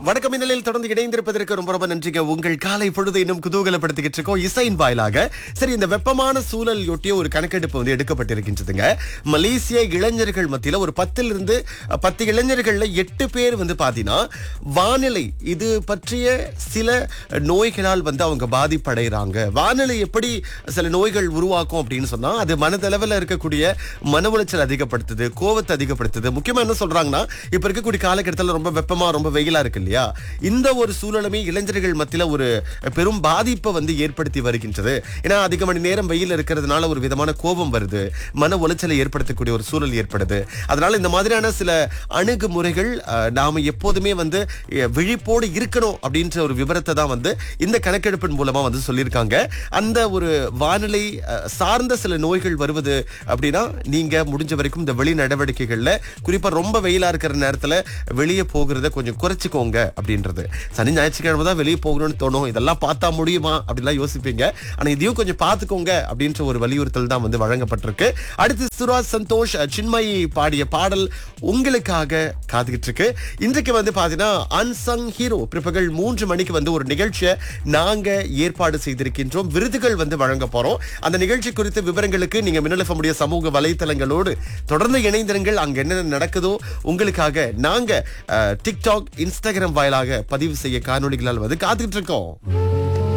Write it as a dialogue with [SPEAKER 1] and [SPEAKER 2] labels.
[SPEAKER 1] வணக்கம் இந்நிலையில் தொடர்ந்து இணைந்திருப்பதற்கு ரொம்ப ரொம்ப நன்றிங்க உங்கள் காலை பொழுது இன்னும் குதூகலப்படுத்திக்கிட்டு இருக்கோம் இசையின் வாயிலாக சரி இந்த வெப்பமான சூழல் ஒட்டிய ஒரு கணக்கெடுப்பு வந்து எடுக்கப்பட்டிருக்கின்றதுங்க மலேசிய இளைஞர்கள் மத்தியில ஒரு பத்துல இருந்து அஹ், பத்து இளைஞர்கள்ல எட்டு பேர் வந்து பாத்தீங்கன்னா வானிலை இது பற்றிய சில நோய்களால் வந்து அவங்க பாதிப்படைகிறாங்க வானிலை எப்படி சில நோய்கள் உருவாக்கும் அப்படின்னு சொன்னா அது மனதளவில் இருக்கக்கூடிய மன உளைச்சல் அதிகப்படுத்துது கோவத்தை அதிகப்படுத்துது முக்கியமா என்ன சொல்றாங்கன்னா இப்ப இருக்கக்கூடிய காலகட்டத்தில் ரொம்ப வெப்பமா ரொம்ப வெயிலா இருக்கு இல்லையா இந்த ஒரு சூழலுமே இளைஞர்கள் மத்தியில ஒரு பெரும் பாதிப்பை வந்து ஏற்படுத்தி வருகின்றது ஏன்னா அதிக மணி நேரம் வெயில் இருக்கிறதுனால ஒரு விதமான கோபம் வருது மன உளைச்சலை ஏற்படுத்தக்கூடிய ஒரு சூழல் ஏற்படுது அதனால இந்த மாதிரியான சில அணுகுமுறைகள் அஹ், நாம எப்போதுமே வந்து அஹ், விழிப்போடு இருக்கணும் அப்படின்ற ஒரு விவரத்தை தான் வந்து இந்த கணக்கெடுப்பின் மூலமா வந்து சொல்லியிருக்காங்க அந்த ஒரு வானிலை அஹ், சார்ந்த சில நோய்கள் வருவது அப்படின்னா நீங்க முடிஞ்ச வரைக்கும் இந்த வெளி நடவடிக்கைகள்ல குறிப்பா ரொம்ப வெயிலா இருக்கிற நேரத்துல வெளியே போகிறத கொஞ்சம் குறைச்சிக்கோங்க அப்படின்றது சனி ஞாயிற்றுக்கிழமை தான் வெளியே போகணும்னு தோணும் இதெல்லாம் பார்த்தா முடியுமா அப்படிலாம் யோசிப்பீங்க ஆனா இதையும் கொஞ்சம் பார்த்துக்கோங்க அப்படின்ற ஒரு வலியுறுத்தல் தான் வந்து வழங்கப்பட்டிருக்கு அடுத்து சுராஜ் சந்தோஷ் அஹ், சின்மயி பாடிய பாடல் உங்களுக்காக காத்துக்கிட்டு இருக்கு இன்றைக்கு வந்து பாத்தீங்கன்னா அன்சங் ஹீரோ பிற்பகல் மூன்று மணிக்கு வந்து ஒரு நிகழ்ச்சியை நாங்க ஏற்பாடு செய்திருக்கின்றோம் விருதுகள் வந்து வழங்க போறோம் அந்த நிகழ்ச்சி குறித்த விவரங்களுக்கு நீங்க மின்னல் முடிய சமூக வலைத்தளங்களோடு தொடர்ந்து இணைந்திருங்கள் அங்க என்ன நடக்குதோ உங்களுக்காக நாங்க அஹ், டிக்டாக் இன்ஸ்டாகிராம் வாயிலாக பதிவு செய்ய காணொளிகளால் வந்து காத்துக்கிட்டு இருக்கோம்